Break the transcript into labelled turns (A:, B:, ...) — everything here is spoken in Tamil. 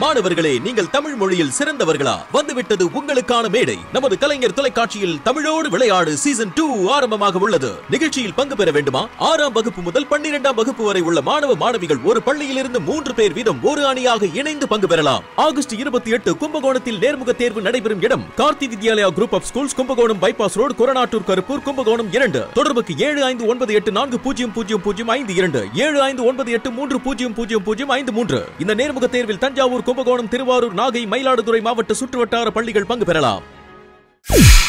A: மாணவர்களே நீங்கள் தமிழ் மொழியில் சிறந்தவர்களா வந்துவிட்டது உங்களுக்கான மேடை நமது கலைஞர் தொலைக்காட்சியில் தமிழோடு விளையாடு சீசன் டூ ஆரம்பமாக உள்ளது நிகழ்ச்சியில் பங்கு பெற வேண்டுமா ஆறாம் வகுப்பு முதல் பன்னிரெண்டாம் வகுப்பு வரை உள்ள மாணவ மாணவிகள் ஒரு பள்ளியிலிருந்து மூன்று பேர் வீதம் ஒரு அணியாக இணைந்து பங்கு பெறலாம் ஆகஸ்ட் இருபத்தி எட்டு கும்பகோணத்தில் நேர்முக தேர்வு நடைபெறும் இடம் Karthi Vidyalaya group of schools Kumbakonam bypass road Koranattur Karuppur Kumbakonam இரண்டு தொடர்புக்கு ஏழு ஐந்து ஒன்பது எட்டு நான்கு பூஜ்ஜியம் பூஜ்ஜியம் பூஜ்ஜியம் ஐந்து இரண்டு ஏழு ஐந்து ஒன்பது எட்டு மூன்று பூஜ்ஜியம் பூஜ்ஜியம் பூஜ்ஜியம் ஐந்து மூன்று இந்த நேர்முக தேர்வில் தஞ்சாவூர் கும்பகோணம் திருவாரூர் நாகை மயிலாடுதுறை மாவட்ட சுற்றுவட்டார பள்ளிகள் பங்கு பெறலாம்